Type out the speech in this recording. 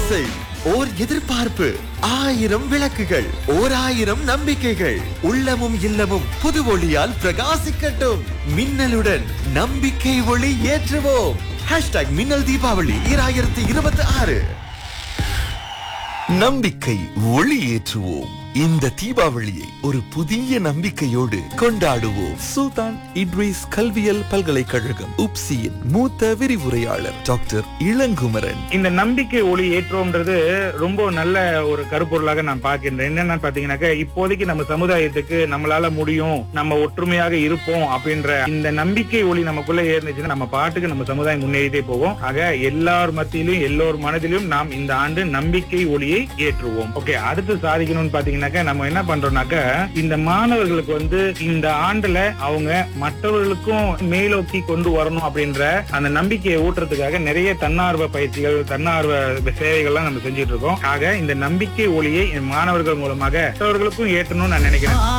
ஆசை ஓர் எதிர்பார்ப்பு ஆயிரம் விளக்குகள் ஓர் ஆயிரம் நம்பிக்கைகள் உள்ளமும் இல்லமும் புது ஒளியால் பிரகாசிக்கட்டும் மின்னலுடன் நம்பிக்கை ஒளி ஏற்றுவோம் ஹேஷ்டாக் மின்னல் தீபாவளி ஈராயிரத்தி இருபத்தி ஆறு நம்பிக்கை ஒளி ஏற்றுவோம் இந்த தீபாவளியை ஒரு புதிய நம்பிக்கையோடு கொண்டாடுவோம் சுல்தான் இட்ரிஸ் கல்வியல் பல்கலைக்கழகம் உப்சியின் மூத்த விரிவுரையாளர் டாக்டர் இளங்குமரன் இந்த நம்பிக்கை ஒளி ஏற்றோம்ன்றது ரொம்ப நல்ல ஒரு கருப்பொருளாக நான் பார்க்கின்றேன் என்னன்னு பாத்தீங்கன்னாக்க இப்போதைக்கு நம்ம சமுதாயத்துக்கு நம்மளால முடியும் நம்ம ஒற்றுமையாக இருப்போம் அப்படின்ற இந்த நம்பிக்கை ஒளி நமக்குள்ள ஏறிச்சுன்னா நம்ம பாட்டுக்கு நம்ம சமுதாயம் முன்னேறிட்டே போவோம் ஆக எல்லார் மத்தியிலும் எல்லோர் மனதிலும் நாம் இந்த ஆண்டு நம்பிக்கை ஒளியை ஏற்றுவோம் ஓகே அடுத்து சாதிக்கணும்னு பாத்தீங்கன்னாக்க நம்ம என்ன பண்றோம்னாக்க இந்த மாணவர்களுக்கு வந்து இந்த ஆண்டுல அவங்க மற்றவர்களுக்கும் மேலோக்கி கொண்டு வரணும் அப்படின்ற அந்த நம்பிக்கையை ஊட்டுறதுக்காக நிறைய தன்னார்வ பயிற்சிகள் தன்னார்வ சேவைகள்லாம் நம்ம செஞ்சுட்டு இருக்கோம் ஆக இந்த நம்பிக்கை ஒளியை என் மாணவர்கள் மூலமாக மற்றவர்களுக்கும் ஏற்றணும்னு நான் நினைக்கிறேன்